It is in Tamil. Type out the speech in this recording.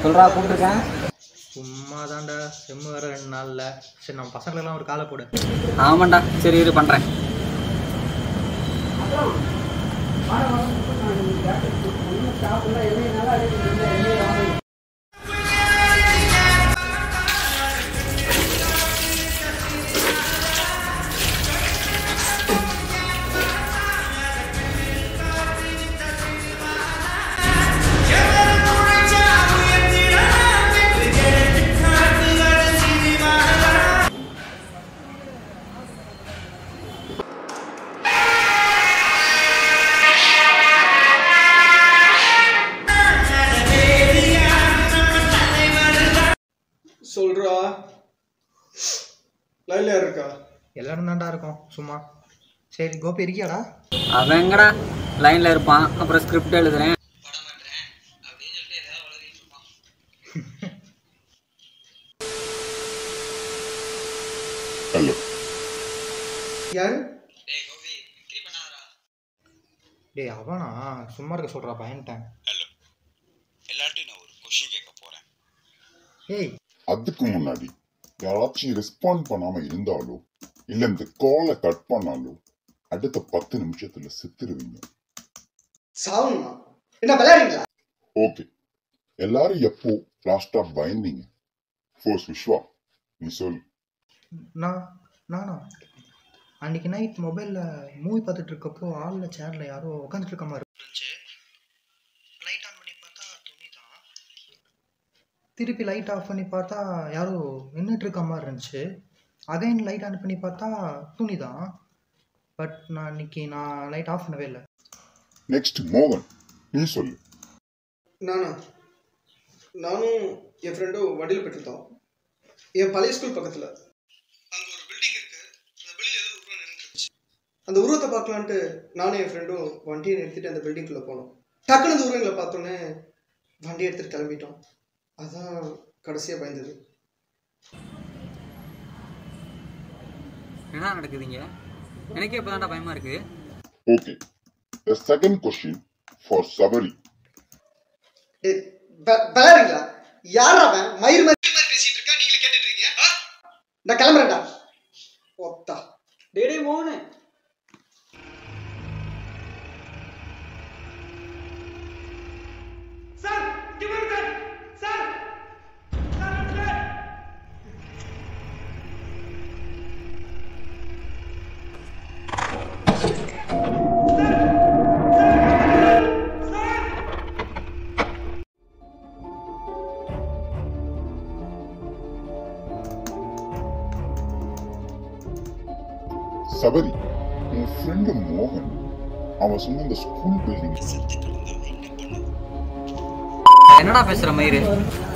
சொல்கிறா கூப்பிட்ருக்கேன் சும்மா தான்டா செம்மு வேற ரெண்டு நாளில் சரி நம்ம பசங்களெல்லாம் ஒரு காலை போடு ஆமாண்டா சரி இரு பண்ணுறேன் சொல்றா லைன்ல யார் இருக்கா எல்லாரும் தான்டா இருக்கோம் சும்மா சரி கோபி இருக்கியாடா அவன் எங்கடா லைனில் இருப்பான் அப்புறம் ஸ்கிரிப்ட் எழுதுறேன் ஹலோ யாரு டேய் அவனா சும்மா இருக்க சொல்கிறா பயன்ட்டேன் ஹலோ எல்லார்ட்டையும் நான் ஒரு கொஷின் கேட்க போறேன் ஏய் அதுக்கு முன்னாடி யாராச்சும் ரெஸ்பாண்ட் பண்ணாம இருந்தாலோ இல்ல இந்த காலை கட் பண்ணாலோ அடுத்த பத்து நிமிஷத்துல செத்துருவீங்க சாவணுமா என்ன விளையாடுறீங்களா ஓகே எல்லாரும் எப்போ லாஸ்டா பயந்தீங்க ஃபோர்ஸ் விஸ்வா நீ சொல் நான் நானா அன்னைக்கு நைட் மொபைலில் மூவி பார்த்துட்டு இருக்கப்போ ஆளில் சேரில் யாரோ உட்காந்துட்டு இருக்க மாதிரி இருந்துச்சு லைட் ஆன் பண்ணி பார்த்தா துணி தான் திருப்பி லைட் ஆஃப் பண்ணி பார்த்தா யாரோ நின்றுட்டு இருக்க மாதிரி இருந்துச்சு அகைன் லைட் ஆன் பண்ணி பார்த்தா துணி தான் பட் நான் இன்னைக்கு நான் லைட் ஆஃப் பண்ணவே இல்லை நெக்ஸ்ட் மோகன் நீ சொல்லு நானா நானும் என் ஃப்ரெண்டும் வண்டியில் போயிட்டுருந்தோம் என் பழைய ஸ்கூல் பக்கத்தில் அங்கே ஒரு பில்டிங் இருக்கு அந்த பில்டிங் ஏதோ உருவம் நின்றுச்சு அந்த உருவத்தை பார்க்கலான்ட்டு நானும் என் ஃப்ரெண்டும் வண்டியை நிறுத்திட்டு அந்த பில்டிங்குள்ளே போனோம் டக்குனு அந்த உருவங்களை பார்த்தோன்னே வண்டியை எடுத்துகிட்டு கிளம்பிட்டோம் அதான் கடைசியாக பயந்தது என்ன நடக்குதுங்க எனக்கே இப்போ பயமாக இருக்குது okay the second question for Sabari ஏ விளையாடுறீங்களா யார் அவன் மயிர் மாதிரி பேசிட்டு இருக்கா நீங்களே கேட்டுட்டு இருக்கீங்க ஆ? நான் கிளம்புறேன்டா ஒத்தா டேடே மோகனு சபரி உன் ஃப்ரெண்டு மோகன் அவன் சொன்ன இந்த ஸ்கூல் பில்டிங் என்னடா பேசுகிற மயிறு